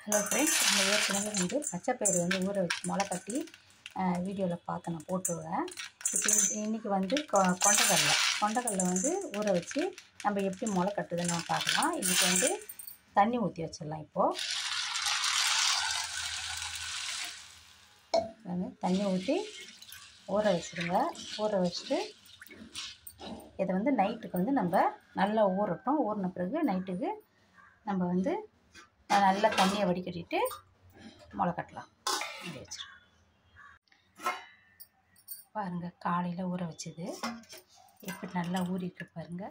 hello friends நம்ம ஏற்கனவே வந்து பச்சைப்பயிறு வந்து ஊற வச்சு முளை கட்டி வீடியோவில் பார்த்து நான் போட்டுருவேன் இப்போ இந்த- இன்னைக்கு வந்து கொ கொண்டக்கடலை கொண்டக்கடலை வந்து ஊற வச்சு நம்ம எப்படி முளை கட்டுதுன்னு நம்ம பார்க்கலாம் இன்றைக்கி வந்து தண்ணி ஊற்றி வச்சிடலாம் இப்போது பாருங்க, தண்ணி ஊற்றி ஊற வச்சுருங்க ஊற வச்சுட்டு இதை வந்து நைட்டுக்கு வந்து நம்ம நல்லா ஊறட்டும் ஊறின பிறகு நைட்டுக்கு நம்ம வந்து நல்லா தண்ணியை வடிகட்டிட்டு முளை கட்டலாம் இப்படி வச்சிருக்கோம் பாருங்கள் காலையில் ஊற வச்சது எப்படி நல்லா ஊறிருக்கு பாருங்கள்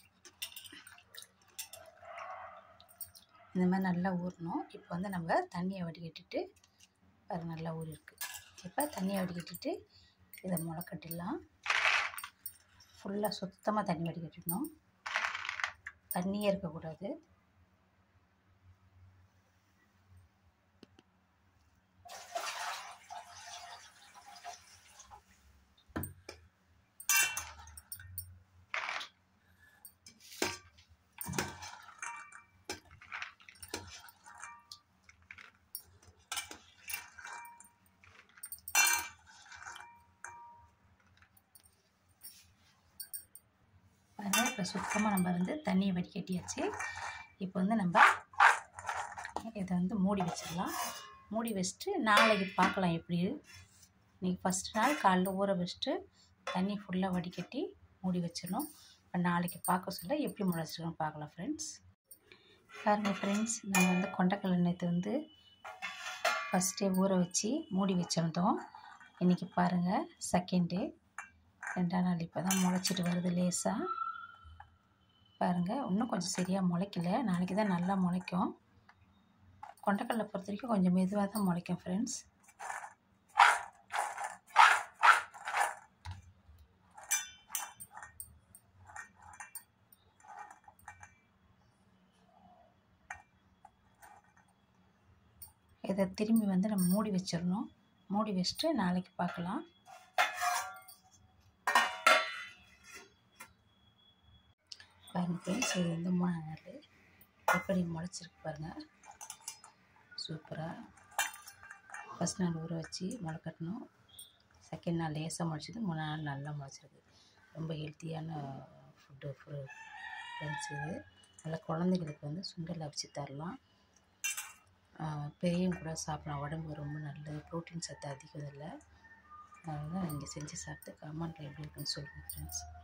இந்த மாதிரி நல்லா ஊறணும் இப்போ வந்து நம்ம தண்ணியை வடிகட்டிட்டு பாருங்க நல்லா ஊறிருக்கு இப்போ தண்ணியை வடிகட்டிட்டு இதை முளை கட்டிடலாம் ஃபுல்லாக சுத்தமாக தண்ணி வடிகட்டிடணும் தண்ணியே இருக்கக்கூடாது பாருங்கள் இப்போ சுத்தமாக நம்ம வந்து தண்ணியை வடிகட்டியாச்சு இப்போ வந்து நம்ம இதை வந்து மூடி வச்சிடலாம் மூடி வச்சுட்டு நாளைக்கு பார்க்கலாம் எப்படி இன்றைக்கி ஃபஸ்ட்டு நாள் காலைல ஊற வச்சுட்டு தண்ணி ஃபுல்லாக வடிகட்டி மூடி வச்சிடணும் இப்போ நாளைக்கு பார்க்க சொல்ல எப்படி முளைச்சிருக்கோம் பார்க்கலாம் ஃப்ரெண்ட்ஸ் பாருங்கள் ஃப்ரெண்ட்ஸ் நம்ம வந்து கொண்டக்கடலை நேற்று வந்து ஃபஸ்ட்டே ஊற வச்சு மூடி வச்சுருந்தோம் இன்றைக்கி பாருங்கள் செகண்ட் டே ரெண்டாம் நாள் இப்போ தான் முளைச்சிட்டு வருது லேசாக பாருங்கள் இன்னும் கொஞ்சம் சரியாக முளைக்கல நாளைக்கு தான் நல்லா முளைக்கும் கொண்டக்கடலை பொறுத்த வரைக்கும் கொஞ்சம் மெதுவாக தான் முளைக்கும் ஃப்ரெண்ட்ஸ் இதை திரும்பி வந்து நம்ம மூடி வச்சிடணும் மூடி வச்சுட்டு நாளைக்கு பார்க்கலாம் பாருங்க ஃப்ரெண்ட்ஸ் இது வந்து மூணாம் நாள் எப்படி முளைச்சிருக்கு பாருங்கள் சூப்பராக ஃபஸ்ட் நாள் ஊற வச்சு முளை கட்டணும் செகண்ட் நாள் லேசாக முளைச்சிது மூணாம் நாள் நல்லா முளைச்சிருக்கு ரொம்ப ஹெல்த்தியான ஃபுட்டு ஃப்ரெண்ட்ஸ் இது நல்லா குழந்தைங்களுக்கு வந்து சுண்டல் அவிச்சு தரலாம் பெரியவங்க கூட சாப்பிடலாம் உடம்பு ரொம்ப நல்லது ப்ரோட்டீன் சத்து அதிகம் இதில் அதனால் நீங்கள் செஞ்சு சாப்பிட்டு கமெண்ட்டில் எப்படி இருக்குன்னு சொல்லுங்கள் ஃப்ரெண்ட்ஸ்